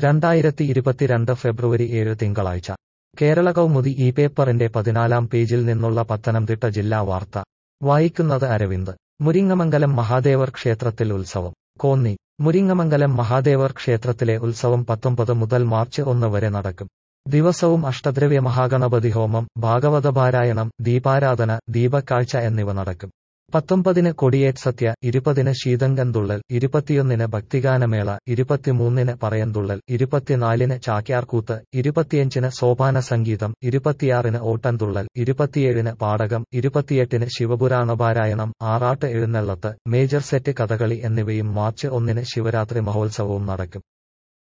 രണ്ടായിരത്തി ഇരുപത്തിരണ്ട് ഫെബ്രുവരി ഏഴ് തിങ്കളാഴ്ച കേരള കൗമുദി ഈ പേപ്പറിന്റെ പതിനാലാം പേജിൽ നിന്നുള്ള പത്തനംതിട്ട ജില്ലാ വാർത്ത വായിക്കുന്നത് അരവിന്ദ് മുരിങ്ങമംഗലം മഹാദേവർ ക്ഷേത്രത്തിൽ ഉത്സവം കോന്നി മുരിങ്ങമംഗലം മഹാദേവർ ക്ഷേത്രത്തിലെ ഉത്സവം പത്തൊമ്പത് മുതൽ മാർച്ച് ഒന്ന് വരെ നടക്കും ദിവസവും അഷ്ടദ്രവ്യ മഹാഗണപതി ഹോമം ഭാഗവത പാരായണം ദീപാരാധന ദീപക്കാഴ്ച എന്നിവ നടക്കും പത്തൊമ്പതിന് കൊടിയേറ്റ് സത്യ ഇരുപതിന് ശീതങ്കൻതുള്ളൽ ഇരുപത്തിയൊന്നിന് ഭക്തിഗാനമേള ഇരുപത്തിമൂന്നിന് പറയന്തുള്ളൽ ഇരുപത്തിനാലിന് ചാക്യാർകൂത്ത് ഇരുപത്തിയഞ്ചിന് സോപാന സംഗീതം ഇരുപത്തിയാറിന് ഓട്ടൻതുള്ളൽ ഇരുപത്തിയേഴിന് പാടകം ഇരുപത്തിയെട്ടിന് ശിവപുരാണ പാരായണം ആറാട്ട് എഴുന്നള്ളത്ത് മേജർ സെറ്റ് കഥകളി എന്നിവയും മാർച്ച് ഒന്നിന് ശിവരാത്രി മഹോത്സവവും നടക്കും